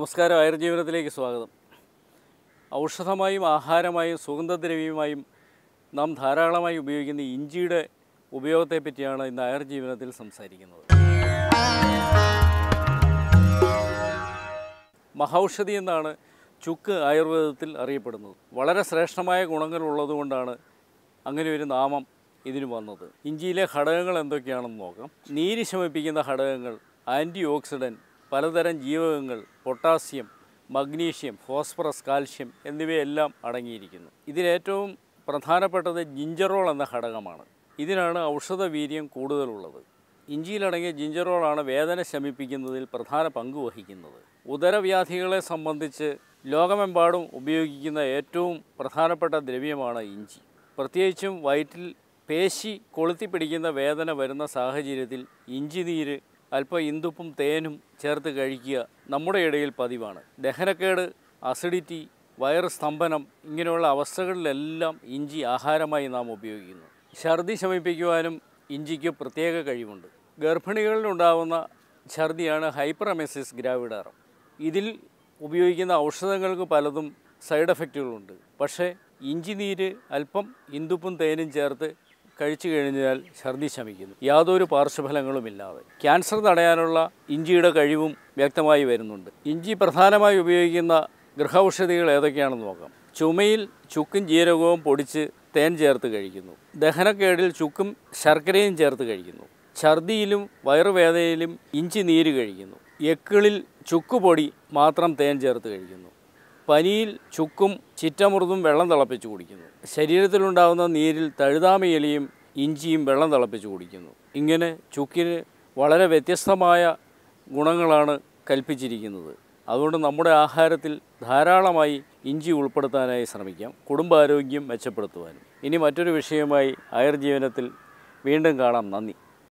നമസ്കാരം ആയുർജീവനത്തിലേക്ക് സ്വാഗതം ഔഷധമായും ആഹാരമായും സുഗന്ധദ്രവ്യമായും നാം ധാരാളമായി ഉപയോഗിക്കുന്ന ഇഞ്ചിയുടെ ഉപയോഗത്തെ പറ്റിയാണ് ഇന്ന് ആയുർജീവനത്തിൽ സംസാരിക്കുന്നത് മഹൌഷധി എന്നാണ് ചുക്ക് ആയുർവേദത്തിൽ അറിയപ്പെടുന്നത് വളരെ ശ്രേഷ്ഠമായ ഗുണങ്ങളുള്ളതുകൊണ്ടാണ് അങ്ങനെ ഒരു നാമം ഇതിന് വന്നത് ഇഞ്ചിയിലെ ഘടകങ്ങൾ എന്തൊക്കെയാണെന്ന് നോക്കാം നീര് ശമിപ്പിക്കുന്ന ഘടകങ്ങൾ ആൻറ്റി ഓക്സിഡൻറ്റ് പലതരം ജീവകങ്ങൾ പൊട്ടാസ്യം മഗ്നീഷ്യം ഫോസ്ഫറസ് കാൽഷ്യം എന്നിവയെല്ലാം അടങ്ങിയിരിക്കുന്നു ഇതിലേറ്റവും പ്രധാനപ്പെട്ടത് ജിഞ്ചറോൾ എന്ന ഘടകമാണ് ഇതിനാണ് ഔഷധ വീര്യം കൂടുതലുള്ളത് ഇഞ്ചിയിലടങ്ങിയ ജിഞ്ചറോളാണ് വേദന ശമിപ്പിക്കുന്നതിൽ പ്രധാന പങ്ക് വഹിക്കുന്നത് ഉദരവ്യാധികളെ സംബന്ധിച്ച് ലോകമെമ്പാടും ഉപയോഗിക്കുന്ന ഏറ്റവും പ്രധാനപ്പെട്ട ദ്രവ്യമാണ് ഇഞ്ചി പ്രത്യേകിച്ചും വയറ്റിൽ പേശി കൊളുത്തി പിടിക്കുന്ന വേദന വരുന്ന സാഹചര്യത്തിൽ ഇഞ്ചി നീര് അല്പം ഇന്ദുപ്പും തേനും ചേർത്ത് കഴിക്കുക നമ്മുടെ ഇടയിൽ പതിവാണ് ദഹനക്കേട് അസിഡിറ്റി വയറ് സ്തംഭനം ഇങ്ങനെയുള്ള അവസ്ഥകളിലെല്ലാം ഇഞ്ചി ആഹാരമായി നാം ഉപയോഗിക്കുന്നു ഛർദി ശമിപ്പിക്കുവാനും ഇഞ്ചിക്ക് പ്രത്യേക കഴിവുണ്ട് ഗർഭിണികളിലുണ്ടാകുന്ന ഛർദിയാണ് ഹൈപ്പറമെസിസ് ഗ്രാവിഡാറം ഇതിൽ ഉപയോഗിക്കുന്ന ഔഷധങ്ങൾക്ക് പലതും സൈഡ് എഫക്റ്റുകളുണ്ട് പക്ഷേ ഇഞ്ചി നീര് അല്പം ഇന്ദുപ്പും തേനും ചേർത്ത് കഴിച്ചു കഴിഞ്ഞാൽ ഛർദി ശമിക്കുന്നു യാതൊരു പാർശ്വഫലങ്ങളുമില്ലാതെ ക്യാൻസർ തടയാനുള്ള ഇഞ്ചിയുടെ കഴിവും വ്യക്തമായി വരുന്നുണ്ട് ഇഞ്ചി പ്രധാനമായി ഉപയോഗിക്കുന്ന ഗൃഹൌഷധികൾ ഏതൊക്കെയാണെന്ന് നോക്കാം ചുമയിൽ ചുക്കും ജീരകവും പൊടിച്ച് തേൻ ചേർത്ത് കഴിക്കുന്നു ദഹനക്കേടിൽ ചുക്കും ശർക്കരയും ചേർത്ത് കഴിക്കുന്നു ഛർദിയിലും വയറുവേദനയിലും ഇഞ്ചി നീര് കഴിക്കുന്നു എക്കിളിൽ ചുക്കുപൊടി മാത്രം തേൻ ചേർത്ത് കഴിക്കുന്നു പനിയിൽ ചുക്കും ചിറ്റമൃതും വെള്ളം തിളപ്പിച്ച് കുടിക്കുന്നു ശരീരത്തിലുണ്ടാകുന്ന നീരിൽ തഴുതാമയിലയും ഇഞ്ചിയും വെള്ളം തിളപ്പിച്ച് കുടിക്കുന്നു ഇങ്ങനെ ചുക്കിന് വളരെ വ്യത്യസ്തമായ ഗുണങ്ങളാണ് കൽപ്പിച്ചിരിക്കുന്നത് അതുകൊണ്ട് നമ്മുടെ ആഹാരത്തിൽ ധാരാളമായി ഇഞ്ചി ഉൾപ്പെടുത്താനായി ശ്രമിക്കാം കുടുംബാരോഗ്യം മെച്ചപ്പെടുത്തുവാനും ഇനി മറ്റൊരു വിഷയമായി ആയുർജീവനത്തിൽ വീണ്ടും കാണാം നന്ദി